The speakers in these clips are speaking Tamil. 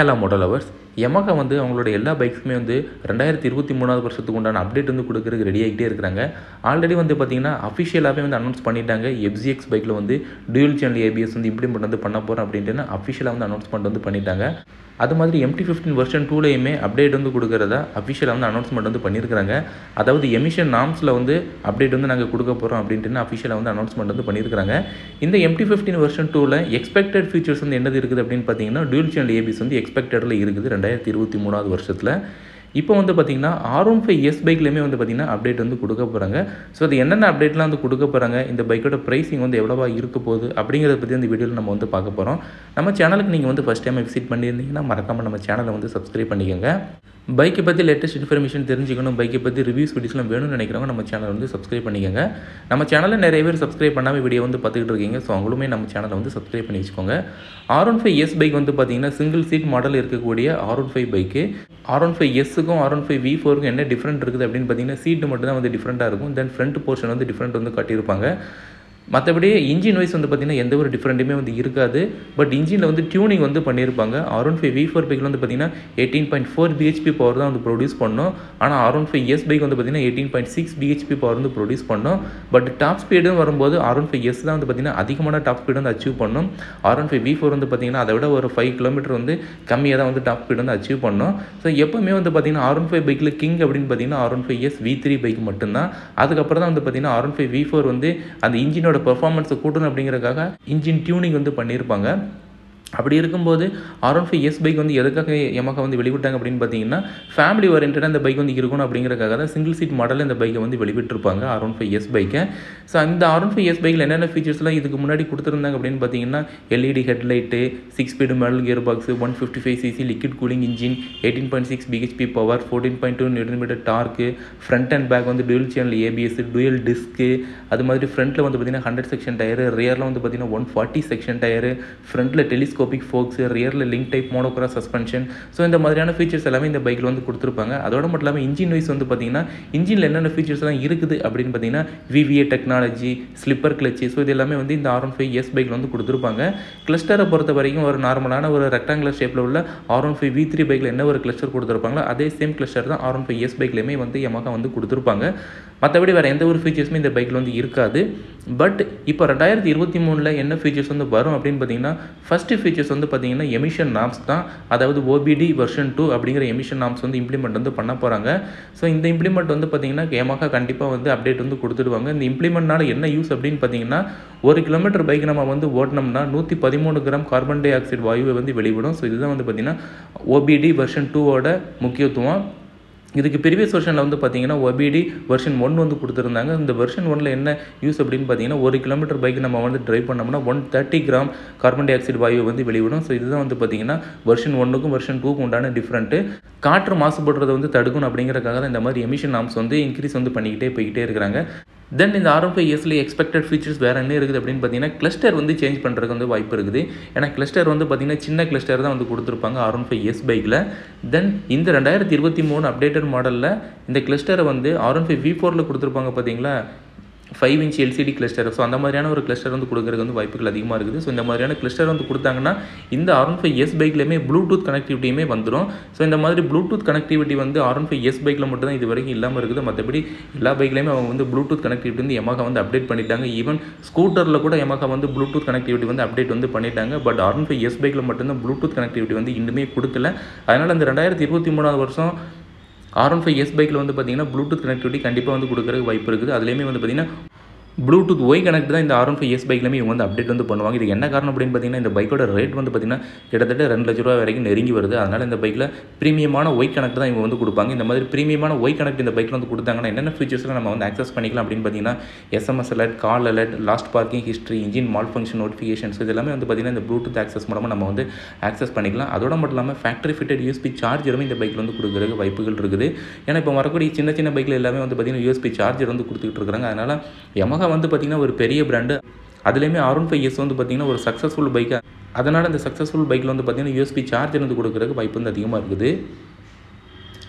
ஹலோ மாடல் அவர்ஸ் Yamaha வந்து அவங்களோட எல்லா பைக்ஸுமே வந்து ரெண்டாயிரத்தி இருபத்தி மூணாவது வருஷத்துக்கு உண்டான அப்டேட் வந்து கொடுக்கறதுக்கு ரெடி ஆகிட்டே இருக்கிறாங்க ஆல்ரெடி வந்து பார்த்தீங்கன்னா அஃபிஷியலாகவே வந்து அனௌன்ஸ் பண்ணிட்டாங்க எஃப்ஜிஎக்ஸ் பைக்கில் வந்து டியூல் சேனல் ஏபிஎஸ் வந்து இம்ப்ளிமெண்ட் வந்து பண்ண போகிறோம் அப்படின்ட்டு அஃபிஷியலாக வந்து அனௌன்ஸ்மெண்ட் வந்து பண்ணிட்டாங்க அது மாதிரி எம்டி ஃபிஃப்டின் வெர்ஷன் டூலையுமே அப்டேட் வந்து கொடுக்குறதா அஃபிஷியலாக வந்து அனௌன்ஸ்மெண்ட் வந்து பண்ணியிருக்காங்க அதாவது எமிஷன் நாம்ஸில் வந்து அப்டேட் வந்து நாங்கள் கொடுக்க போகிறோம் அப்படின்ட்டு அஃபிஷியலாக வந்து அனௌன்ஸ்மெண்ட் வந்து பண்ணியிருக்காங்க இந்த எம்டி ஃபிஃப்டின் வெர்ஷன் டூவில் எக்ஸ்பெக்டட் ஃபீச்சர்ஸ் வந்து என்னது இருக்குது அப்படின்னு பார்த்தீங்கன்னா டியூல் சேனல் ஏபிஎஸ் வந்து எக்ஸ்பெக்டடில் இருக்குது ரெண்டாயிரத்தி இருபத்தி மூணாவது வருஷத்தில் இப்போ வந்து பார்த்தீங்கன்னா ஆர் ஒன் ஃபைவ் எஸ் பைக்லேயுமே வந்து பார்த்தீங்கன்னா அப்டேட் வந்து கொடுக்க போகிறாங்க ஸோ அது என்னென்ன அப்டேட்லாம் வந்து கொடுக்க போகிறாங்க இந்த பைக்கோட ப்ரைஸிங் வந்து எவ்வளோவா இருக்க போகுது அப்படிங்கிறத பற்றி இந்த வீடியோவில் நம்ம வந்து பார்க்க போகிறோம் நம்ம சேனலுக்கு நீங்கள் வந்து ஃபஸ்ட் டைம் விசிட் பண்ணியிருந்தீங்கன்னா மறக்காமல் நம்ம சேனலை வந்து சப்ஸ்கிரைப் பண்ணிக்கோங்க பைக்கை பற்றி லேட்டஸ்ட் இன்ஃபர்மேஷன் தெரிஞ்சுக்கணும் பைக்கை பற்றி ரிவ்யூஸ் வீடியோஸ்லாம் வேணும்னு நினைக்கிறவங்க நம்ம சேனலை வந்து சப்ஸ்கிரைப் பண்ணிக்கோங்க நம்ம சேனலில் நிறைய பேர் சப்ஸ்கிரைப் பண்ணாமல் வீடியோ வந்து பார்த்துக்கிட்டு இருக்கீங்க ஸோ அவங்களுமே நம்ம சேனலை வந்து சப்ஸ்கிரைப் பண்ணி வச்சுக்கோங்க R one five S bike வந்து பார்த்தீங்கன்னா சிங்கிள் சீட் மாடல் இருக்கக்கூடிய ஆர் ஒன் ஃபைவ் பைக்கு ஆர் ஒன் ஃபைவ் எஸ்ஸுக்கும் ஆர் ஒன் ஃபைவ் வி ஃபோருக்கும் என்ன டிஃப்ரெண்ட் இருக்குது அப்படின்னு பார்த்தீங்கன்னா சீட்டு மட்டும் தான் வந்து டிஃப்ரெண்ட்டாக இருக்கும் தென் ஃப்ரண்ட் போர்ஷன் வந்து டிஃப்ரெண்ட் வந்து காட்டியிருப்பாங்க மற்றபடி இன்ஜின் வைஸ் வந்து பார்த்திங்கன்னா எந்த ஒரு டிஃப்ரெண்ட்டுமே வந்து இருக்காது பட் இன்ஜினில் வந்து டியூனிங் வந்து பண்ணியிருப்பாங்க R one five V four பைக்கில் வந்து பார்த்திங்கன்னா eighteen point four BHP power தான் வந்து ப்ரொடியூஸ் பண்ணோம் ஆனால் R one five S bike வந்து பார்த்திங்கன்னா eighteen point six BHP power வந்து ப்ரொடியூஸ் பண்ணோம் பட் டாப் ஸ்பீடும் வரும்போது ஆர் ஒன் ஃபைவ் எஸ் தான் வந்து பார்த்திங்கன்னா அதிகமான டாப் ஸ்பீடு வந்து அச்சீவ் பண்ணும் R one five V four வந்து பார்த்திங்கன்னா அதை விட ஒரு ஃபைவ் கிலோமீட்டர் வந்து கம்மியாக தான் வந்து டாப் ஸ்பீடு வந்து அச்சீவ் பண்ணோம் ஸோ எப்போவுமே வந்து பார்த்திங்கன்னா ஆர் ஒன் ஃபைவ் பைக்கில் கிங் அப்படின்னு பார்த்தீங்கன்னா R one five S V three bike மட்டும்தான் அதுக்கப்புறம் தான் வந்து பார்த்திங்கன்னா R one five V four வந்து அந்த இன்ஜினோட பெர்ஃபார்மன்ஸை கூட்டணும் அப்படிங்கிறதுக்காக இன்ஜின் டியூனிங் வந்து பண்ணியிருப்பாங்க அப்படி இருக்கும்போது R one five S bike வந்து எதுக்காக எமக்கா வந்து வெளிவிட்டாங்க அப்படின்னு பார்த்தீங்கன்னா ஃபேமிலி ஓரியன்டாக இந்த பைக் வந்து இருக்கணும் அப்படிங்கிறக்காக தான் சிங்கிள் சீட் மாடலில் இந்த பைக்கை வந்து வெளிவிட்டிருப்பாங்க ஆர் ஒன் ஃபைவ் எஸ் பைக்கை ஸோ அந்த ஆர் ஒன் ஃபைவ் எஸ் பைக்கில் என்னென்ன ஃபீச்சர்ஸ்லாம் இதுக்கு முன்னாடி கொடுத்துருந்தாங்க அப்படின்னு பார்த்தீங்கன்னா எல்இடி ஹெட்லைட்டு சிக்ஸ் ஸ்பீடு மெடல் gear box one fifty five CC liquid cooling engine eighteen point six BHP power fourteen point two newton meter torque front and back வந்து dual channel ABS dual disc அது மாதிரி ஃப்ரண்ட்டில் வந்து பார்த்தீங்கன்னா ஹண்ட்ரட் செக்ஷன் டயரு ரியரில் வந்து பார்த்தீங்கன்னா ஒன் ஃபார்ட்டி செக்ஷன் டயரு ஃப்ரண்ட்டில் டெலிஸ்கோபிக் ஃபோக்ஸு ரியரில் link type monocross suspension so இந்த மாதிரியான ஃபீச்சர்ஸ் எல்லாமே இந்த பைக்கில் வந்து கொடுத்துருப்பாங்க அதோட மட்டும் இல்லாமல் இன்ஜின் வைஸ் வந்து பார்த்தீங்கன்னா இன்ஜினில் என்னென்ன ஃபீச்சர்ஸ் எல்லாம் இருக்குது அப்படின்னு பார்த்தீங்கன்னா VVA technology slipper clutch so இது எல்லாமே வந்து இந்த ஆர் ஒன் ஃபைவ் எஸ் பைக்கில் வந்து கொடுத்துருப்பாங்க கிளஸ்டரை பொறுத்த வரைக்கும் ஒரு நார்மலான ஒரு ரெக்டாங்குலர் ஷேப்பில் உள்ள R one five V three பைக்கில் என்ன ஒரு கிளஸ்டர் கொடுத்துருப்பாங்களோ அதே சேம் கிளஸ்டர் தான் ஆர் ஒன் ஃபைவ் எஸ் பைக்லையுமே வந்து Yamaha வந்து கொடுத்துருப்பாங்க மற்றபடி வேறு எந்த ஒரு ஃபீச்சர்ஸுமே இந்த பைக்கில் வந்து இருக்காது பட் இப்போ ரெண்டாயிரத்தி இருபத்தி மூணில் என்ன ஃபீச்சர்ஸ் வந்து வரும் அப்படின்னு பார்த்தீங்கன்னா ஃபஸ்ட்டு ஃபீச்சர்ஸ் வந்து பார்த்தீங்கன்னா எமிஷன் நாம்ஸ் தான் அதாவது ஓபிடி வெர்ஷன் டூ அப்படிங்கிற எமிஷன் நாம்ஸ் வந்து இம்ப்ளிமெண்ட் வந்து பண்ண போகிறாங்க ஸோ இந்த இம்ப்ளிமெண்ட் வந்து பார்த்தீங்கன்னா Yamaha கண்டிப்பாக வந்து அப்டேட் வந்து கொடுத்துடுவாங்க இந்த இம்ப்ளிமெண்ட்னால என்ன யூஸ் அப்படின்னு பார்த்தீங்கன்னா ஒரு கிலோமீட்டர் பைக் நம்ம வந்து ஓட்டினோம்னா நூற்றி பதிமூணு கிராம் கார்பன் டை ஆக்சைடு வாயுவை வந்து வெளிவிடும் ஸோ இதுதான் வந்து பார்த்தீங்கன்னா ஓபிடி வெர்ஷன் டூவோட முக்கியத்துவம் இதுக்கு ப்ரீவியஸ் வெர்ஷனில் வந்து பார்த்தீங்கன்னா ஒபிடி வெர்ஷன் ஒன் வந்து கொடுத்துருந்தாங்க இந்த வெர்ஷன் ஒனில் என்ன யூஸ் அப்படின்னு பார்த்தீங்கன்னா ஒரு கிலோமீட்டர் பைக் நம்ம வந்து ட்ரைவ் பண்ணோம்னா one thirty gram carbon dioxide வாயு வந்து வெளிவிடும் ஸோ இதுதான் வந்து பார்த்தீங்கன்னா வெர்ஷன் ஒன்றுக்கும் வெர்ஷன் டூக்கும் உண்டான டிஃப்ரெண்ட்டு காற்று மாசுபடுறதை வந்து தடுக்கணும் அப்படிங்கிறக்காக தான் இந்த மாதிரி எமிஷன் நாம்ஸ் வந்து இன்க்ரீஸ் வந்து பண்ணிக்கிட்டே போய்கிட்டே இருக்கிறாங்க தென் இந்த ஆர் ஃபைவ் இயர்ஸில் எக்ஸ்பெக்டட் ஃபீச்சர்ஸ் வேறு என்ன இருக்குது அப்படின்னு பார்த்தீங்கன்னா கிளஸ்டர் வந்து சேஞ்ச் பண்ணுறதுக்கு வந்து வாய்ப்பு இருக்குது ஏன்னா கிளஸ்டர் வந்து பார்த்தீங்கன்னா சின்ன கிளஸ்டர் தான் வந்து கொடுத்துருப்பாங்க ஆர் ஒன் ஃபைவ் எஸ் பைக்கில் தென் இந்த ரெண்டாயிரத்தி இருபத்தி மூணு அப்டேட்டட் மாடலில் இந்த கிளஸ்டரை வந்து ஆர் ஒன் ஃபைவ் வி ஃபோரில் கொடுத்துருப்பாங்க பார்த்தீங்களா five inch LCD cluster so அந்த மாதிரியான ஒரு கிளஸ்டர் வந்து கொடுக்குறதுக்கு வந்து வாய்ப்புகள் அதிகமாக இருக்குது ஸோ இந்த மாதிரியான கிளஸ்டர் வந்து கொடுத்தாங்கன்னா இந்த ஆர் ஒன் ஃபைவ் எஸ் பைக்லையுமே ப்ளூடூத் கனெக்டிவிட்டியுமே வந்துடும் ஸோ இந்த மாதிரி ப்ளூடூத் கனெக்டிவிட்டி வந்து ஆர் ஒன் ஃபைவ் எஸ் பைக்கில் மட்டும் தான் இது வரைக்கும் இல்லாமல் இருக்குது மற்றபடி எல்லா பைக்லையுமே அவங்க வந்து ப்ளூடூத் கனெக்டிவிட்டி வந்து Yamaha வந்து அப்டேட் பண்ணிட்டாங்க ஈவன் ஸ்கூட்டரில் கூட Yamaha வந்து ப்ளூடூத் கனெக்டிவிட்டி வந்து அப்டேட் வந்து பண்ணிட்டாங்க but R one five S பைக்கில் மட்டும்தான் ப்ளூடூத் கனெக்டிவிட்டி வந்து இன்னுமே கொடுக்கல அதனால் அந்த ரெண்டாயிரத்தி இருபத்தி மூணாவது வருஷம் ஆர் ஒன் ஃபைவ் எஸ் பைக்கில் வந்து பார்த்தீங்கன்னா ப்ளூடூத் கனெக்டிவிட்டி கண்டிப்பாக வந்து கொடுக்குறதுக்கு வாய்ப்பு இருக்குது அதுலேயுமே வந்து பார்த்தீங்கன்னா ப்ளூடூத் ஒய் கனெக்ட் தான் இந்த ஆர் ஒன் ஃபைவ் எஸ் பைக்லையுமே இவங்க வந்து அப்டேட் வந்து பண்ணுவாங்க இது என்ன காரணம் அப்படின்னு பார்த்தீங்கன்னா இந்த பைக்கோட ரேட் வந்து பார்த்தீங்கன்னா கிட்டத்தட்ட ரெண்டு லட்ச ரூபா வரைக்கும் நெருங்கி வருது அதனால் இந்த பைக்கில் ப்ரீமியமான ஒய் கனெக்ட் தான் இவங்க வந்து கொடுப்பாங்க இந்த மாதிரி ப்ரீமியமான ஒய் கனெக்ட் இந்த பைக்கில் வந்து கொடுத்தாங்கன்னா என்னென்ன ஃபீச்சர்ஸ்லாம் நம்ம வந்து ஆக்சஸ் பண்ணிக்கலாம் அப்படின்னு பார்த்தீங்கன்னா SMS alert call alert last parking history engine malfunction notifications இது எல்லாமே வந்து பார்த்தீங்கன்னா இந்த ப்ளூடூத் ஆக்சஸ் மூலமாக நம்ம வந்து ஆக்சஸ் பண்ணிக்கலாம் அதோட மட்டும் இல்லாமல் ஃபேக்ட்ரி ஃபிட்டட் யூஎஸ்பி சார்ஜருமே இந்த பைக்கில் வந்து கொடுக்குறதுக்கு வாய்ப்புகள் இருக்குது ஏன்னா இப்போ வரக்கூடிய சின்ன சின்ன பைக்கில் எல்லாமே வந்து பார்த்தீங்கன்னா யூஎஸ்பி சார்ஜர் வந்து கொடுத்துக்கிட்டு இருக்காங்க அதனால் Yamaha வந்து பார்த்தீங்கன்னா ஒரு பெரிய பிராண்டு அதுலேயுமே ஆர் ஒன் ஃபைவ் எஸ் வந்து பார்த்தீங்கன்னா ஒரு சக்ஸஸ்ஃபுல் பைக்கு அதனால் இந்த சக்ஸஸ்ஃபுல் பைக்கில் வந்து பார்த்தீங்கன்னா யூஎஸ்பி சார்ஜர் வந்து கொடுக்குறதுக்கு வாய்ப்பு வந்து அதிகமாக இருக்குது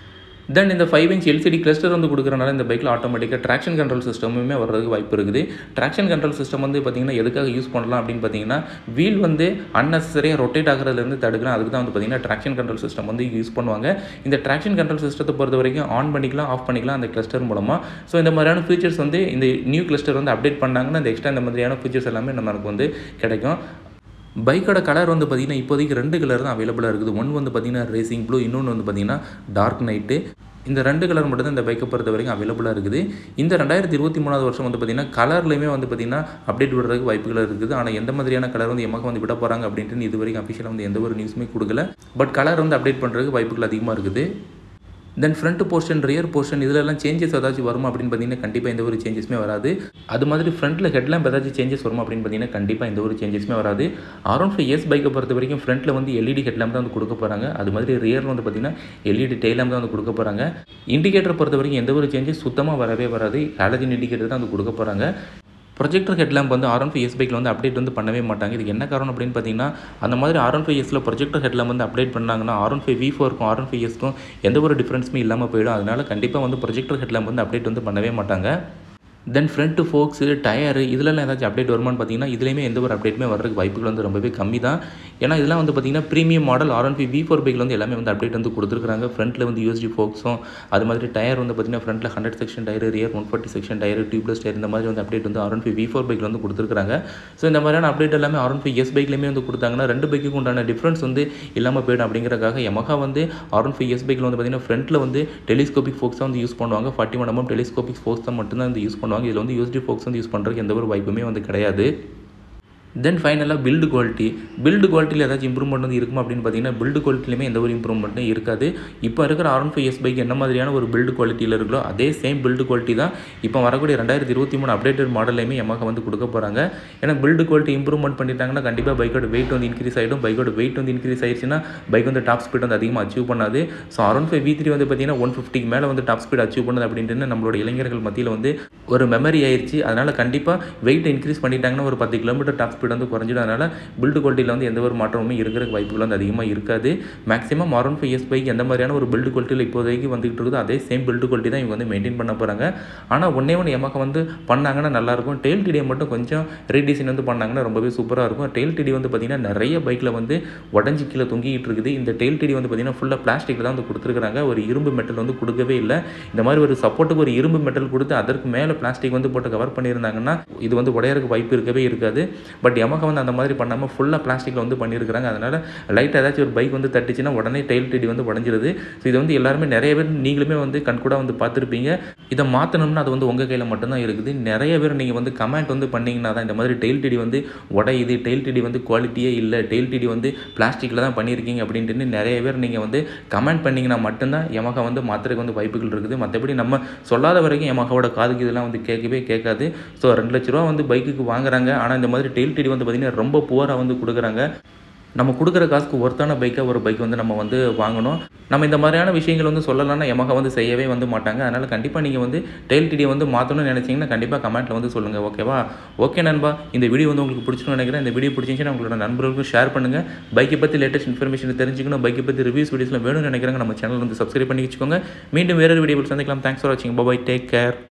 தென் இந்த ஃபைவ் இன்ச் எல்சிடி கிளஸ்டர் வந்து கொடுக்குறனால இந்த பைக்கில் ஆட்டோமேட்டிக்காக ட்ராக்ஷன் கண்ட்ரோல் சிஸ்டமுமே வர்றதுக்கு வாய்ப்பு இருக்குது ட்ராக்ஷன் கண்ட்ரோல் சிஸ்டம் வந்து பார்த்திங்கன்னா எதுக்காக யூஸ் பண்ணலாம் அப்படின்னு பார்த்தீங்கன்னா வீல் வந்து அன்னெசரியாக ரொட்டேட் ஆகிறதுலேருந்து தடுக்கலாம் அதுக்கு தான் வந்து பார்த்திங்கன்னா ட்ராக்ஷன் கண்ட்ரோல் சிஸ்டம் வந்து யூஸ் பண்ணுவாங்க இந்த ட்ராக்ஷன் கண்ட்ரோல் சிஸ்டத்தை பொறுத்த வரைக்கும் ஆன் பண்ணிக்கலாம் ஆஃப் பண்ணிக்கலாம் அந்த கிளஸ்டர் மூலமாக ஸோ இந்த மாதிரியான ஃபீச்சர்ஸ் வந்து இந்த நியூ கிளஸ்டர் வந்து அப்டேட் பண்ணாங்கன்னா இந்த எக்ஸ்ட்ரா இந்த மாதிரியான ஃபீச்சர்ஸ் எல்லாமே நமக்கு வந்து கிடைக்கும் பைக்கோட கலர் வந்து பார்த்திங்கன்னா இப்போதைக்கு ரெண்டு கலர் தான் அவைலபிளாக இருக்குது ஒன்று வந்து பார்த்திங்கன்னா ரேசிங் ப்ளூ இன்னொன்று வந்து பார்த்திங்கன்னா டார்க் நைட்டு இந்த ரெண்டு கலர் மட்டும் தான் இந்த பைக்கை பொறுத்த வரைக்கும் அவைலபிளாக இருக்குது இந்த ரெண்டாயிரத்தி இருபத்தி மூணாவது வருஷம் வந்து பார்த்திங்கன்னா கலர்லையுமே வந்து பார்த்திங்கன்னா அப்டேட் விடுறதுக்கு வாய்ப்புகள் இருக்குது ஆனால் எந்த மாதிரியான கலர் வந்து எமக்கு வந்து விட போகிறாங்க அப்படின்ட்டு இது வரைக்கும் அஃபிஷியலாக வந்து எந்த ஒரு நியூஸுமே கொடுக்கல பட் கலர் வந்து அப்டேட் பண்ணுறதுக்கு வாய்ப்புகள் அதிகமாக இருக்குது then front portion rear portion இதிலெல்லாம் சேஞ்சஸ் ஏதாச்சும் வருமா அப்படின்னு பார்த்தீங்கன்னா கண்டிப்பாக எந்த ஒரு சேஞ்சஸுமே வராது அது மாதிரி ஃப்ரண்ட்டில் ஹெட்லாம்ப் ஏதாச்சும் சேஞ்சஸ் வருமா அப்படின்னு பார்த்தீங்கன்னா கண்டிப்பாக எந்த ஒரு சேஞ்சஸுமே வராது அரௌண்ட் ஃபைவ் இயர்ஸ் பைக்கை பொறுத்த வரைக்கும் ஃப்ரண்ட்டில் வந்து எல்இடி ஹெட்லாம்ப் தான் வந்து கொடுக்க போகிறாங்க அது மாதிரி ரியரில் வந்து பார்த்தீங்கன்னா எல்இடி டெய்லாம்ப் தான் வந்து கொடுக்க போகிறாங்க இண்டிகேட்டர் பொறுத்த வரைக்கும் எந்த ஒரு சேஞ்சஸ் சுத்தமாக வரவே வராது ஹாலஜின் இண்டிகேட்டர் தான் வந்து கொடுக்க போகிறாங்க ப்ரொஜெக்டர் ஹெட்லாம்ப் வந்து ஆர் ஒன் ஃபைவ் எஸ் பைக்கில் வந்து அப்டேட் வந்து பண்ணவே மாட்டாங்க இதுக்கு என்ன காரணம் அப்படின்னு பார்த்தீங்கன்னா அந்த மாதிரி ஆர் ஒன் ஃபைவ் எஸில் ப்ரொஜெக்டர் ஹெட்லாம்ப் வந்து அப்டேட் பண்ணாங்கன்னா ஆர் ஒன் ஃபைவ் வி ஃபோருக்கும் ஆர் ஒன் ஃபைவ் எஸ்க்கும் எந்த ஒரு டிஃப்ரென்ஸுமே இல்லாமல் போயிடும் அதனால் கண்டிப்பாக வந்து ப்ரொஜெக்டர் ஹெட்லாம்ப் வந்து அப்டேட் வந்து பண்ணவே மாட்டாங்க தென் ஃப்ரண்ட்டு ஃபோக்ஸு டயரு இதுலலாம் ஏதாச்சும் அப்டேட் வருமானு பார்த்தீங்கன்னா இதுலேயுமே எந்த ஒரு அப்டேட்டுமே வர்றதுக்கு வாய்ப்புகள் வந்து ரொம்பவே கம்மி தான் ஏன்னா இதெல்லாம் வந்து பார்த்தீங்கன்னா premium model R one five V four பைக்கில் வந்து எல்லாமே வந்து அப்டேட் வந்து கொடுத்துருக்காங்க ஃப்ரண்ட்டில் வந்து யூஎஸ்டி ஃபோக்ஸும் அது மாதிரி டயர் வந்து பார்த்தீங்கன்னா ஃப்ரண்ட்டில் hundred section tyre rear one forty section tyre tubeless tyre இந்த மாதிரி வந்து அப்டேட் வந்து R one five V four பைக்கில் வந்து கொடுத்துருக்காங்க ஸோ இந்த மாதிரியான அப்டேட் எல்லாமே ஆர் ஒன் ஃபைவ் எஸ் பைக்லேயுமே வந்து கொடுத்தாங்கன்னா ரெண்டு பைக்குக்கு உண்டான டிஃப்ரென்ஸ் வந்து இல்லாமல் போயிடும் அப்படிங்கிறக்காக எமகா வந்து ஆர் ஒன் ஃபைவ் எஸ் பைக்கில் வந்து பார்த்தீங்கன்னா ஃப்ரண்ட்டில் வந்து டெலிஸ்கோபிக் ஃபோக்ஸாக வந்து யூஸ் பண்ணுவாங்க forty one MM telescopic forks தான் மட்டும்தான் வந்து யூஸ் பண்ணுவாங்க இதில் வந்து யூஎஸ்டி ஃபோக்ஸ் வந்து யூஸ் பண்ணுறதுக்கு எந்த ஒரு வாய்ப்புமே வந்து கிடையாது தென் ஃபைனலாக பில்டு குவாலிட்டி பில்டு குவாலிட்டியில் ஏதாச்சும் இம்ப்ரூவ்மெண்ட் வந்து இருக்குமா அப்படின்னு பார்த்தீங்கன்னா பில்டு குவாலிட்டிலுமே எந்த ஒரு இம்ப்ரூவ்மெண்ட்டும் இருக்காது இப்போ இருக்கிற R one five S bike என்ன மாதிரியான ஒரு பில்டு குவாலிட்டியில் இருக்கோ அதே சேம் பில்டு குவாலிட்டி தான் இப்போ வரக்கூடிய ரெண்டாயிரத்தி இருபத்தி மூணு அப்டேட்டட் மாடல்லையுமே எமாக வந்து கொடுக்க போகிறாங்க ஏன்னா பில்டு குவாலிட்டி இம்ப்ரூவ்மெண்ட் பண்ணிட்டாங்கன்னா கண்டிப்பாக பைக்கோட வெயிட் வந்து இன்க்ரீஸ் ஆகிடும் பைக்கோட வெயிட் வந்து இன்க்ரீஸ் ஆயிடுச்சுன்னா பைக் வந்து டாப் ஸ்பீட் வந்து அதிகமாக அச்சீவ் பண்ணாது so R one five V three வந்து பார்த்தீங்கன்னா ஒன் ஃபிஃப்டிக்கு மேலே வந்து டாப் ஸ்பீட் அச்சீவ் பண்ணுது அப்படின்ட்டு நம்மளோட இளைஞர்கள் மத்தியில் வந்து ஒரு மெமரி ஆயிடுச்சு அதனால் கண்டிப்பாக வெயிட் இன்க்ரீஸ் பண்ணிட்டாங்கன்னா ஒரு பத்து கிலோமீட்டர் டாப் ஸ்பீட் வந்து குறைஞ்சிடும் அதனால் பில்டு குவாலிட்டியில் வந்து எந்த ஒரு மாற்றமுமே இருக்கிறதுக்கு வாய்ப்புகள் வந்து அதிகமாக இருக்காது maximum R one five S bike எந்த மாதிரியான ஒரு பில்டு குவாலிட்டியில் இப்போதைக்கு வந்துகிட்டு இருக்குதோ அதே சேம் பில்டு குவாலிட்டி தான் இவங்க வந்து மெயின்டைன் பண்ண போகிறாங்க ஆனால் ஒன்றே ஒன்று எமக்கு வந்து பண்ணாங்கன்னா நல்லாயிருக்கும் டெயில் டிடியை மட்டும் கொஞ்சம் ரீடிசைன் வந்து பண்ணாங்கன்னா ரொம்பவே சூப்பராக இருக்கும் டெயில் டிடி வந்து பார்த்திங்கன்னா நிறைய பைக்கில் வந்து உடஞ்சி கீழே தொங்கிட்டு இருக்குது இந்த டெயில் டிடி வந்து பார்த்திங்கன்னா ஃபுல்லாக பிளாஸ்டிக்கில் தான் வந்து கொடுத்துருக்காங்க ஒரு இரும்பு மெட்டல் வந்து கொடுக்கவே இல்லை இந்த மாதிரி ஒரு சப்போர்ட்டுக்கு ஒரு இரும்பு மெட்டல் கொடுத்து அதற்கு மேலே பிளாஸ்டிக் வந்து போட்டு கவர் பண்ணியிருந்தாங்கன்னா இது வந்து உடையறதுக்கு வாய்ப்பு இருக்கவே இருக்காது பட் எமக்கு வந்து அந்த மாதிரி பண்ணாமல் ஃபுல்லாக பிளாஸ்டிக்கில் வந்து பண்ணியிருக்கிறாங்க அதனால் லைட் ஏதாச்சும் ஒரு பைக் வந்து தட்டுச்சுன்னா உடனே டெயில் டிடி வந்து உடஞ்சிருது ஸோ இது வந்து எல்லாருமே நிறைய பேர் நீங்களுமே வந்து கண்கூட வந்து பார்த்துருப்பீங்க இதை மாற்றணும்னா அது வந்து உங்கள் கையில் மட்டும்தான் இருக்குது நிறைய பேர் நீங்கள் வந்து கமெண்ட் வந்து பண்ணிங்கன்னா தான் இந்த மாதிரி டெயில் டிடி வந்து உடையுது டெயில் டிடி வந்து குவாலிட்டியே இல்லை டெயில் டிடி வந்து பிளாஸ்டிக்கில் தான் பண்ணியிருக்கீங்க அப்படின்ட்டு நிறைய பேர் நீங்கள் வந்து கமெண்ட் பண்ணிங்கன்னா மட்டும்தான் எமகா வந்து மாத்திரைக்கு வந்து வாய்ப்புகள் இருக்குது மற்றபடி நம்ம சொல்லாத வரைக்கும் எமகாவோட காதுக்கு இதெல்லாம் வந்து கேட்கவே கேட்காது ஸோ ரெண்டு லட்ச ரூபா வந்து பைக்குக்கு வாங்குறாங்க ஆனால் இந்த மாதிரி டெயில் டிடி வந்து பார்த்திங்கன்னா ரொம்ப புவராக வந்து கொடுக்குறாங்க நம்ம கொடுக்குற காசுக்கு ஒர்த்தான பைக்காக ஒரு பைக் வந்து நம்ம வந்து வாங்கணும் நம்ம இந்த மாதிரியான விஷயங்கள் வந்து சொல்லலாம்னா எமகா வந்து செய்யவே வந்து மாட்டாங்க அதனால் கண்டிப்பாக நீங்கள் வந்து டெயில் டிடியை வந்து மாற்றணும்னு நினச்சிங்கன்னா கண்டிப்பாக கமெண்ட்டில் வந்து சொல்லுங்கள் ஓகேவா ஓகே நண்பா இந்த வீடியோ வந்து உங்களுக்கு பிடிச்சிருன்னு நினைக்கிறேன் இந்த வீடியோ பிடிச்சிருந்துச்சுன்னா உங்களோட நண்பர்களுக்கும் ஷேர் பண்ணுங்கள் பைக்கை பற்றி லேட்டஸ்ட் இன்ஃபர்மேஷன் தெரிஞ்சுக்கணும் பைக்கை பற்றி ரிவ்யூஸ் வீடியோஸ்லாம் வேணும்னு நினைக்கிறாங்க நம்ம சேனல் வந்து சப்ஸ்கிரைப் பண்ணி வச்சுக்கோங்க மீண்டும் வேறொரு வீடியோ சந்திக்கலாம் தேங்க்ஸ் ஃபார் வாட்சிங் பாய் டேக் கேர்